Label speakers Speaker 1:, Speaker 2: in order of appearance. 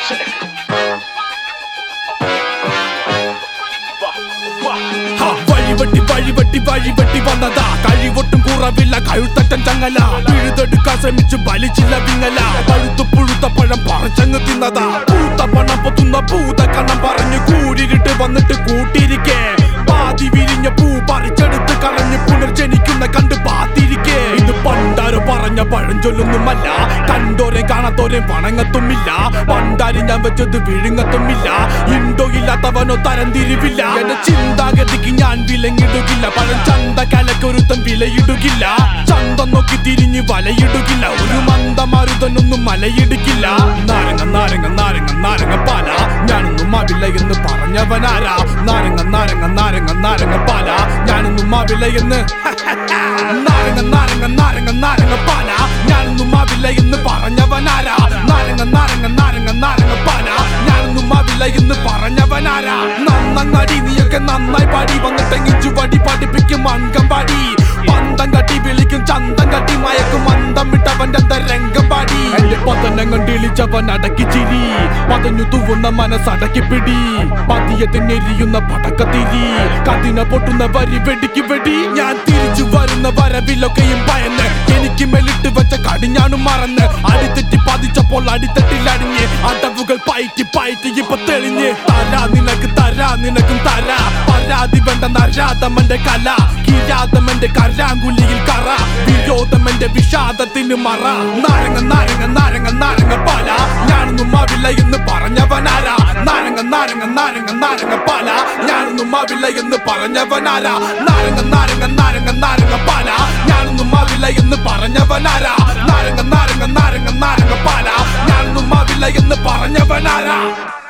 Speaker 1: music.
Speaker 2: ഹ, വഴിവെട്ടി വഴിവെട്ടി വഴിവെട്ടി വന്നതാ കഴിവൊട്ടും കുറവില്ല കഴുത്തറ്റൻ ചങ്ങല പിഴുതെടുക്കാൻ ശ്രമിച്ചു വലിച്ചില്ല വിങ്ങല പഴുത്തു പുഴുത്ത പഴം പറിച്ചങ്ങ് തിന്നതാ പൂത്ത പണം പൊത്തുന്ന പൂത കണ്ണം പറഞ്ഞു കൂടിയിട്ട് വന്നിട്ട് കൂട്ടിരിക്കേ പാതി വിരിഞ്ഞ പൂ പറിച്ചെടുത്ത് കളഞ്ഞ് പുനർജനിക്കുന്ന കണ്ട് പാത്തിരിക്കേ ഇത് പണ്ടാരോ പറഞ്ഞ പഴഞ്ചൊല്ലൊന്നുമല്ല കണ്ടോരെ കാണാത്തോരെ വണങ്ങത്തുമില്ല പണ്ടാരി ഞാൻ വെച്ചത് വിഴുങ്ങത്തുമില്ല ഇണ്ടോ ഇല്ലാത്തവനോ തരംതിരിവില്ല എന്റെ ചിന്താഗതിക്ക് ഞാൻ വിലങ്ങിടുകില്ല പഴം ചന്ത കലക്കൊരുത്തം വിലയിടുകില്ല ചന്തം നോക്കി തിരിഞ്ഞ് വലയിടുകില്ല ഒരു മന്ദമരുതനൊന്നും മലയിടുകില്ല നാരങ്ങ നാരങ്ങ നാരങ്ങ നാരങ്ങ പാല ഞാനൊന്നും ആവില്ല എന്ന് പറഞ്ഞവനാരാ നാരങ്ങ നാരങ്ങ നാരങ്ങ നാരങ്ങ പാല ഞാനൊന്നും ആവില്ല എന്ന് നാരങ്ങ നാരങ്ങ നാരങ്ങ നാരങ്ങ പാല ഞാനൊന്നും ആവില്ല എന്ന് പറഞ്ഞവനാരാ നാരങ്ങ നാരങ്ങ നാരങ്ങ നാരങ്ങ പാല ഞാനൊന്നും ആവില്ല എന്ന് പറഞ്ഞവനാരാ നന്നങ്ങടി നീയൊക്കെ നന്നായി പാടി വന്നിട്ടെങ്കിൽ ചുവടി പഠിപ്പിക്കും അംഗം പാടി പന്തം കട്ടി വിളിക്കും ചന്തം കട്ടി മയക്കും മന്ദം വിട്ടവന്റെ രംഗം പാടി എന്റെ പതനം കണ്ടിളിച്ചവൻ അടക്കി ചിരി പതഞ്ഞു തൂവുന്ന മനസ്സടക്കി പിടി പതിയത്തിനെരിയുന്ന പടക്കത്തിരി കതിന പൊട്ടുന്ന വരി വെടിക്ക് വെടി ഞാൻ തിരിച്ചു വരുന്ന വരവിലൊക്കെയും ഭയന്ന് എനിക്ക് മേലിട്ട് വെച്ച കടിഞ്ഞാണും മറന്ന് അടിത്തെറ്റി പതിച്ചപ്പോൾ അടിത്തട്ടിൽ അടിഞ്ഞ് അടവുകൾ പയറ്റി പയറ്റി ഇപ്പൊ തെളിഞ്ഞ് തരാ നിനക്ക് തരാ നിനക്കും തരാ പരാതി വേണ്ട നരാതമന്റെ കല കിരാതമന്റെ കരാങ്കുലിയിൽ കറ വിരോധമന്റെ വിഷാദത്തിന് മറ നാരങ്ങ നാരങ്ങ നാരങ്ങ നാരങ്ങ പാല ഞാനൊന്നും ആവില്ല എന്ന് പറഞ്ഞവനാരാ നാരങ്ങ നാരങ്ങ നാരങ്ങ നാരങ്ങ പാല ഞാനൊന്നും ആവില്ല എന്ന് പറഞ്ഞവനാരാ നാരങ്ങ നാരങ്ങ നാരങ്ങ നാരങ്ങ പാല ഞാനൊന്നും ആവില്ല എന്ന് പറഞ്ഞവനാരാ നാരങ്ങ നാരങ്ങ നാരങ്ങ നാരങ്ങ പാല ഞാനൊന്നും ആവില്ല എന്ന് പറഞ്ഞവനാരാ